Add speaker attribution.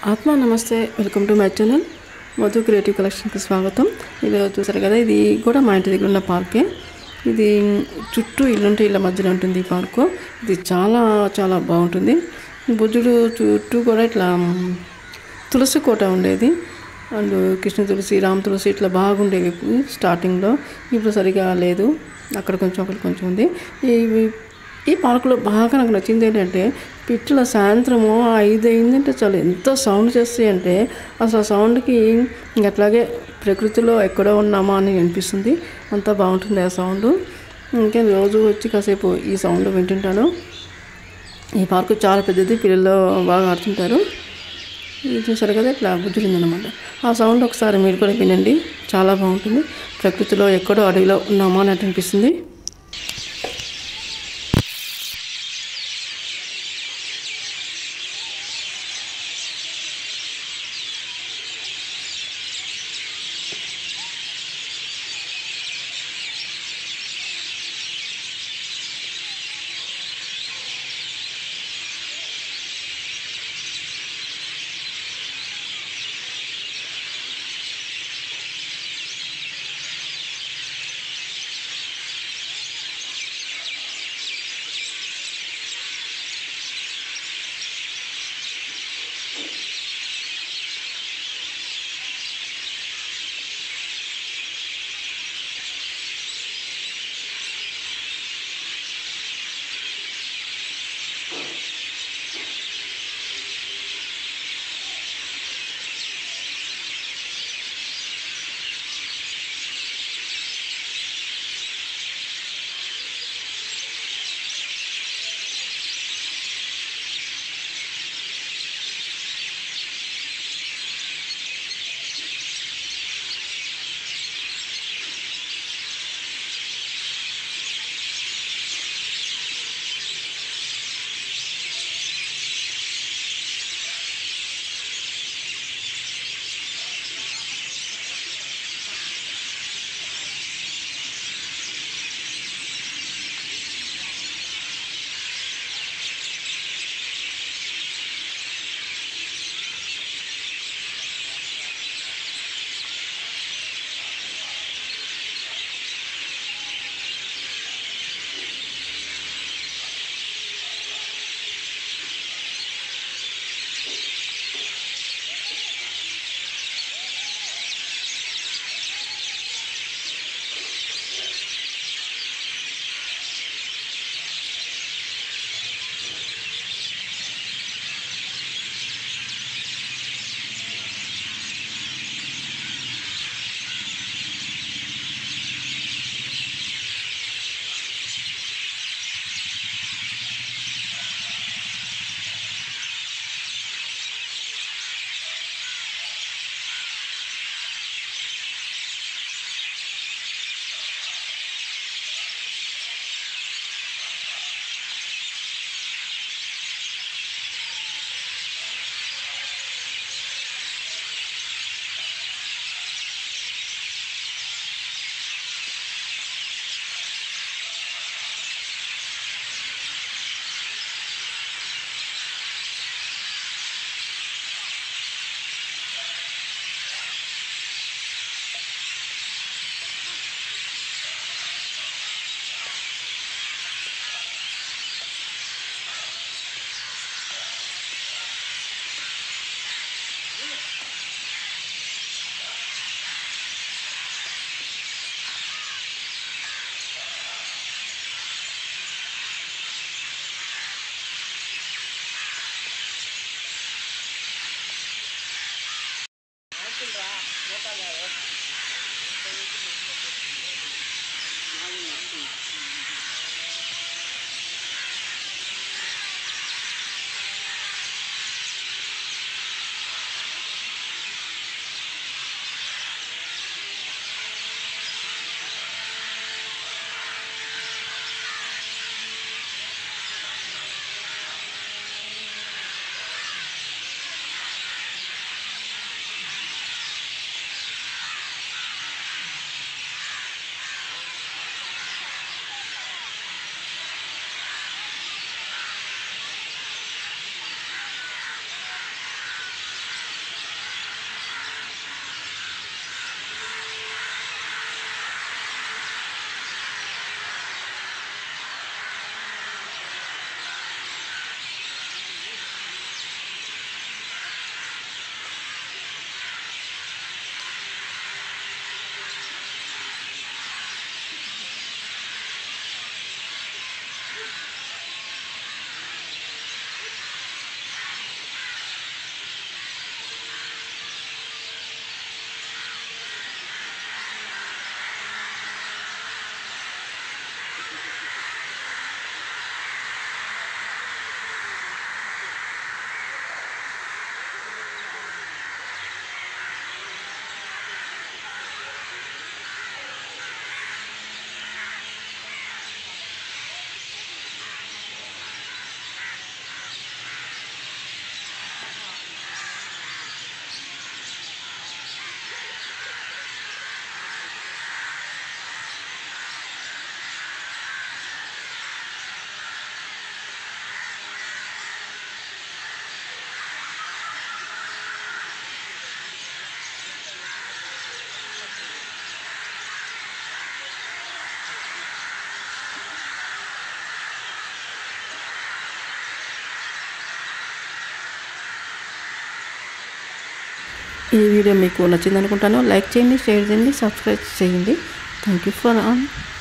Speaker 1: ఆత్మ నమస్తే welcome to my channel Madhu creative కలెక్షన్కి స్వాగతం ఇది చూసారు కదా ఇది కూడా మా ఇంటి దగ్గర ఉన్న పార్కే ఇది చుట్టూ ఇల్లుంటే ఇళ్ళ మధ్యలో ఉంటుంది ఈ పార్కు ఇది చాలా చాలా బాగుంటుంది బుద్ధుడు చుట్టూ కూడా ఇట్లా తులసి కోట ఉండేది అండ్ కృష్ణ తులసి రామ తులసి ఇట్లా బాగుండేవి ఇప్పుడు స్టార్టింగ్లో ఇప్పుడు సరిగా లేదు అక్కడ కొంచెం అక్కడ కొంచెం ఉంది ఈ ఈ పార్కులో బాగా నాకు నచ్చింది ఏంటంటే పిచ్చుల సాయంత్రము ఐదు అయిందంటే చాలు ఎంత సౌండ్ చేస్తాయి అంటే అసలు ఆ సౌండ్కి ఇంక అట్లాగే ప్రకృతిలో ఎక్కడో ఉన్నామా అని అనిపిస్తుంది అంత బాగుంటుంది ఆ సౌండ్ ఇంకా రోజు వచ్చి కాసేపు ఈ సౌండ్ వింటుంటాను ఈ పార్కు చాలా పెద్దది పిల్లలు బాగా ఆడుతుంటారు ఇది చూసారు కదా ఇట్లా బుజ్జులిందనమాట ఆ సౌండ్ ఒకసారి మీరు కూడా వినండి చాలా బాగుంటుంది ప్రకృతిలో ఎక్కడో అడవిలో ఉన్నామా అని అనిపిస్తుంది ఈ వీడియో మీకు నచ్చింది అనుకుంటాను లైక్ చేయండి షేర్ చేయండి సబ్స్క్రైబ్ చేయండి థ్యాంక్ యూ ఫర్ ఆల్